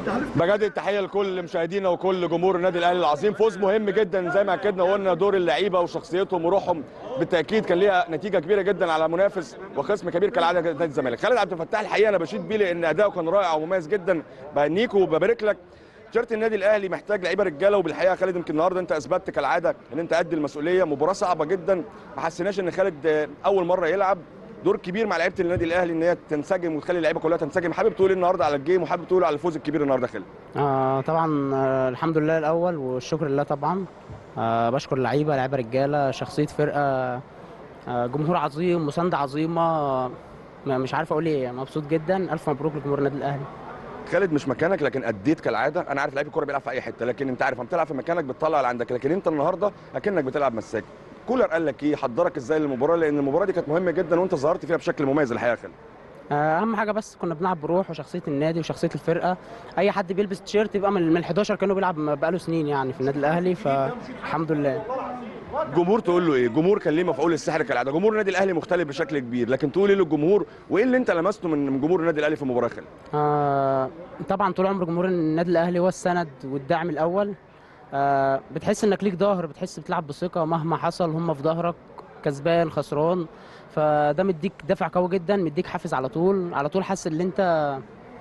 بجد التحيه لكل مشاهدينا وكل جمهور النادي الاهلي العظيم فوز مهم جدا زي ما اكدنا وقلنا دور اللعيبه وشخصيتهم وروحهم بالتاكيد كان ليها نتيجه كبيره جدا على منافس وخصم كبير كالعاده نادي الزمالك خالد عبد الفتاح الحقيقه انا بشيد بيه لان اداؤه كان رائع ومميز جدا بهنيك وببارك لك تيشيرت النادي الاهلي محتاج لعيبه رجاله وبالحقيقه خالد يمكن النهارده انت اثبتت كالعاده ان انت قد المسؤوليه مباراه صعبه جدا ما حسيناش ان خالد اول مره يلعب دور كبير مع لعيبه النادي الاهلي ان هي تنسجم وتخلي اللعيبه كلها تنسجم حابب تقول ايه النهارده على الجيم وحابب تقول على الفوز الكبير النهارده خالد آه طبعا آه الحمد لله الاول والشكر لله طبعا آه بشكر اللعيبه لعيبه رجاله شخصيه فرقه آه جمهور عظيم مسانده عظيمه آه مش عارف اقول ايه مبسوط جدا الف مبروك لجمهور النادي الاهلي خالد مش مكانك لكن اديت كالعاده انا عارف لعيب الكوره بيلعب في اي حته لكن انت عارف لما بتلعب في مكانك بتطلع اللي عندك لكن انت النهارده اكنك بتلعب مساك كولر قال لك ايه حضرك ازاي للمباراه لان المباراه دي كانت مهمه جدا وانت ظهرت فيها بشكل مميز الحقيقه يا خالد اهم حاجه بس كنا بنلعب بروح وشخصيه النادي وشخصيه الفرقه اي حد بيلبس تيشيرت يبقى من ال 11 كانه بيلعب بقاله سنين يعني في النادي الاهلي فالحمد لله جمهور تقول له ايه جمهور كان ليه مفعول السحر كالعاده جمهور النادي الاهلي مختلف بشكل كبير لكن تقول ايه للجمهور وايه اللي انت لمسته من جمهور النادي الاهلي في المباراه خالد آه طبعا طول عمر جمهور النادي الاهلي هو السند والدعم الاول آه بتحس انك ليك ظهر بتحس بتلعب بثقه مهما حصل هم في ظهرك كسبان خسران فده مديك دافع قوي جدا مديك حافز على طول على طول حاسس ان انت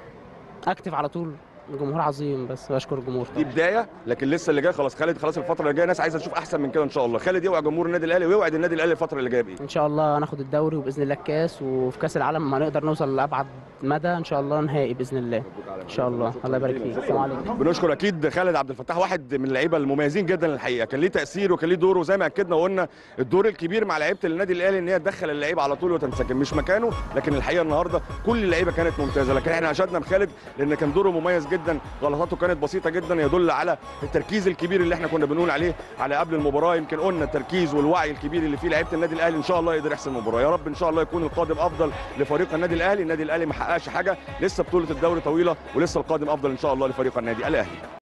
اكتف على طول الجمهور عظيم بس بشكر الجمهور دي بدايه لكن لسه اللي جاي خلاص خالد خلاص الفتره اللي جايه ناس عايزه تشوف احسن من كده ان شاء الله خالد يوعد جمهور النادي الاهلي ويوعد النادي الاهلي الفتره اللي جايه بايه ان شاء الله ناخد الدوري وباذن الله الكاس وفي كاس العالم ما نقدر نوصل لابعد مدى ان شاء الله نهائي باذن الله ان شاء الله الله يبارك فيك السلام عليكم بنشكر اكيد خالد عبد الفتاح واحد من اللعيبه المميزين جدا الحقيقه كان ليه تاثير وكان ليه دور وزي ما اكدنا وقلنا الدور الكبير مع لعيبه النادي الاهلي ان هي تدخل اللعيب على طول وتنسجم مش مكانه لكن الحقيقه النهارده كل اللعيبه كانت ممتازه لكن احنا اشدنا بخالد لان كان دوره مميز جدا غلطاته كانت بسيطه جدا يدل على التركيز الكبير اللي احنا كنا بنقول عليه على قبل المباراه يمكن قلنا التركيز والوعي الكبير اللي فيه لعيبه النادي الاهلي ان شاء الله يقدر يحسم المباراه يا رب ان شاء الله يكون القادم افضل لفريق النادي الاهلي النادي الاهلي ما حققش حاجه لسه بطوله الدوري طويله ولسه القادم افضل ان شاء الله لفريق النادي الاهلي